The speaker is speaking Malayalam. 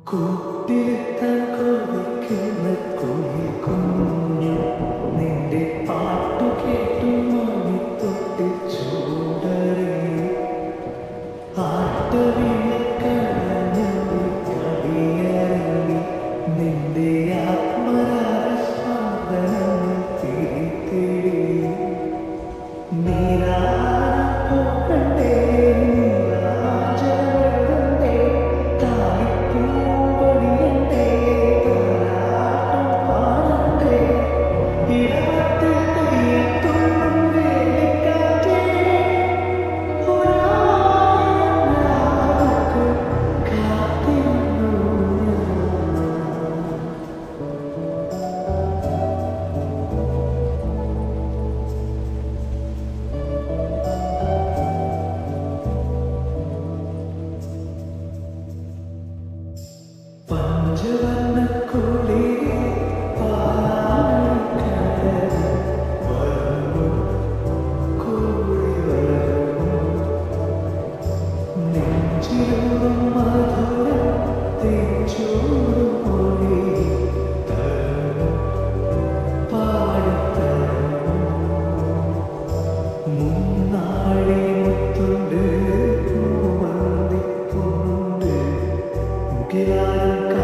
കൂട്ടിലെത്താൻ കൊതിക്കുന്ന കുയിൽ കുഞ്ഞു നിന്റെ പാട്ടു കേട്ടു മണിത്തൊട്ടി ചൂടറി ആട്ടവിളക്കണഞ്ഞു കവിയറങ്ങി നിന്റെ ആത്മരാഗസ്പന്ദനം തിരിത്തിരി നീരാടപ്പോകണ്ടേ നീരാജവഴണ്ടേ താളിപ്പൂവടിയണ്ടേ താരാട്ടം പാടണ്ടേ ഇടത്തിൽ തെയ്യത്തുള്ളും വേലിക്കാറ്റേ ഒരായിരം രാവുകൾ കാത്തിരുന്നു ഞാൻ. പഞ്ചവർണ്ണക്കുളിരെ പാടിക്കടൽ വരുമോ കൂടി വരുമോ നെഞ്ചിലൂറും മധുരം തേച്ചൂടും മൊഴി തരുമോ പാടിത്തരുമോ മുന്നാഴി മുത്തുണ്ട് പൂവന്തിപ്പുണ്ട് മുകിലാരം